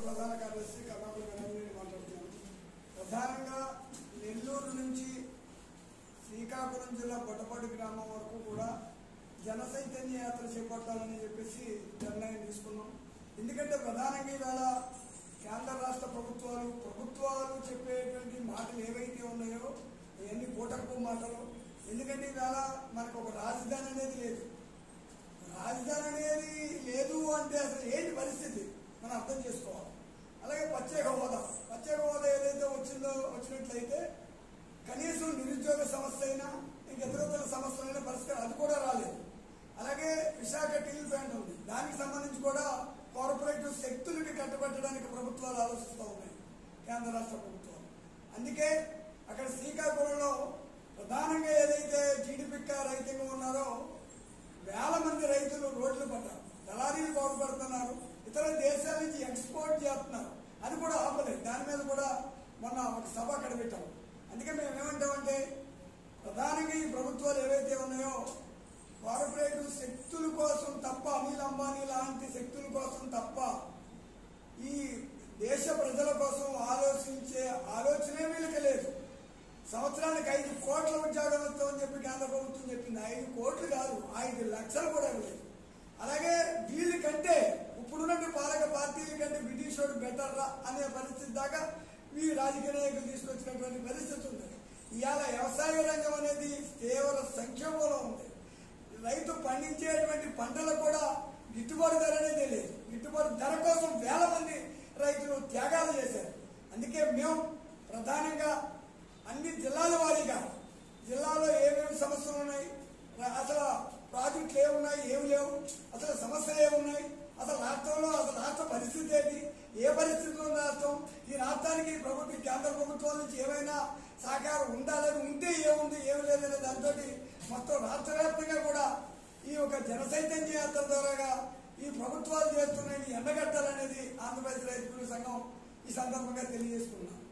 ప్రధాన కార్యదర్శి కర్ణాటక గణాన్ని మాట్లాడుతున్నాను ప్రధానంగా నెల్లూరు నుంచి శ్రీకాకుళం జిల్లా బొట్టపాటి గ్రామం వరకు కూడా జన చైతన్య యాత్ర చేపట్టాలని చెప్పేసి నిర్ణయం తీసుకున్నాం ఎందుకంటే ప్రధానంగా ఇవాళ కేంద్ర రాష్ట్ర ప్రభుత్వాలు ప్రభుత్వాలు చెప్పేటువంటి మాటలు ఏవైతే ఉన్నాయో అవన్నీ పూటకు మాటలు ఎందుకంటే ఇవాళ మనకు ఒక రాజధాని అనేది లేదు రాజధాని అనేది లేదు అంటే అసలు ఏంటి పరిస్థితి మనం అర్థం చేసుకోవాలి అలాగే ప్రత్యేక హోదా ప్రత్యేక హోదా ఏదైతే వచ్చిందో వచ్చినట్లయితే కనీసం నిరుద్యోగ సమస్య అయినా ఇంక ఇతరతర సమస్యలైన పరిస్థితి అది కూడా రాలేదు అలాగే విశాఖ స్టీల్ ప్లాంట్ ఉంది దానికి సంబంధించి కూడా కార్పొరేటివ్ శక్తులకి కట్టబెట్టడానికి ప్రభుత్వాలు ఆలోచిస్తూ ఉన్నాయి కేంద్ర రాష్ట్ర ప్రభుత్వాలు అందుకే అక్కడ శ్రీకాకుళంలో ప్రధానంగా ఏదైతే జీడిపిక్క రైతులు ఉన్నారో వేల మంది రైతులు రోడ్లు పడ్డారు దళారీలు బాగుపడుతున్నారు ఇతర దేశాల నుంచి ఎక్స్పోర్ట్ చేస్తున్నారు అది కూడా ఆపలేదు దాని మీద కూడా మొన్న ఒక సభ అక్కడ పెట్టాం అందుకే మేము ఏమంటామంటే ప్రధానంగా ఈ ప్రభుత్వాలు ఏవైతే ఉన్నాయో కార్పొరేటివ్ శక్తుల కోసం తప్ప అనిల్ అంబానీ లాంటి శక్తుల కోసం తప్ప ఈ దేశ ప్రజల కోసం ఆలోచించే ఆలోచనే వీళ్ళకి లేదు సంవత్సరానికి ఐదు కోట్ల ఉద్యోగాలు వస్తామని చెప్పి కేంద్ర ప్రభుత్వం చెప్పింది ఐదు కోట్లు కాదు ఐదు లక్షలు కూడా లేదు అలాగే వీళ్ళ కంటే ఇప్పుడున్నట్టు పాలక పార్టీల కంటే బ్రిటిష్ వాడు బెటర్ రా అనే పరిస్థితి దాకా ఈ రాజకీయ నాయకులు తీసుకొచ్చినటువంటి పరిస్థితి ఉంది ఇవాళ వ్యవసాయ రంగం అనేది తీవ్ర సంక్షోభంలో ఉంది రైతు పండించేటువంటి పంటలకు కూడా గిట్టుబాటు ధర అనేది లేదు గిట్టుబాటు ధర కోసం వేల మంది రైతులు త్యాగాలు చేశారు అందుకే మేము ప్రధానంగా అన్ని జిల్లాల వారీగా జిల్లాలో ఏమేమి సమస్యలు ఉన్నాయి రా- అసలు ప్రాజెక్టులు ఏమున్నాయి ఏమి లేవు అసలు సమస్యలు ఏమున్నాయి అసలు రాష్ట్రంలో అసలు రాష్ట్ర పరిస్థితి ఏంటి ఏ పరిస్థితిలో ఉంది రాష్ట్రం ఈ రాష్ట్రానికి ప్రభుత్వ కేంద్ర ప్రభుత్వం నుంచి ఏమైనా సహకారం ఉండాలని ఉంటే ఏముంది ఏమి లేదనే దాంతో మొత్తం రాష్ట్ర వ్యాప్తంగా కూడా ఈ యొక్క జన చైతన్య యాత్ర ద్వారాగా ఈ ప్రభుత్వాలు చేస్తున్న ఎండగట్టాలనేది ఆంధ్రప్రదేశ్ రైతు కూలీ సంఘం ఈ సందర్భంగా తెలియజేసుకున్నాం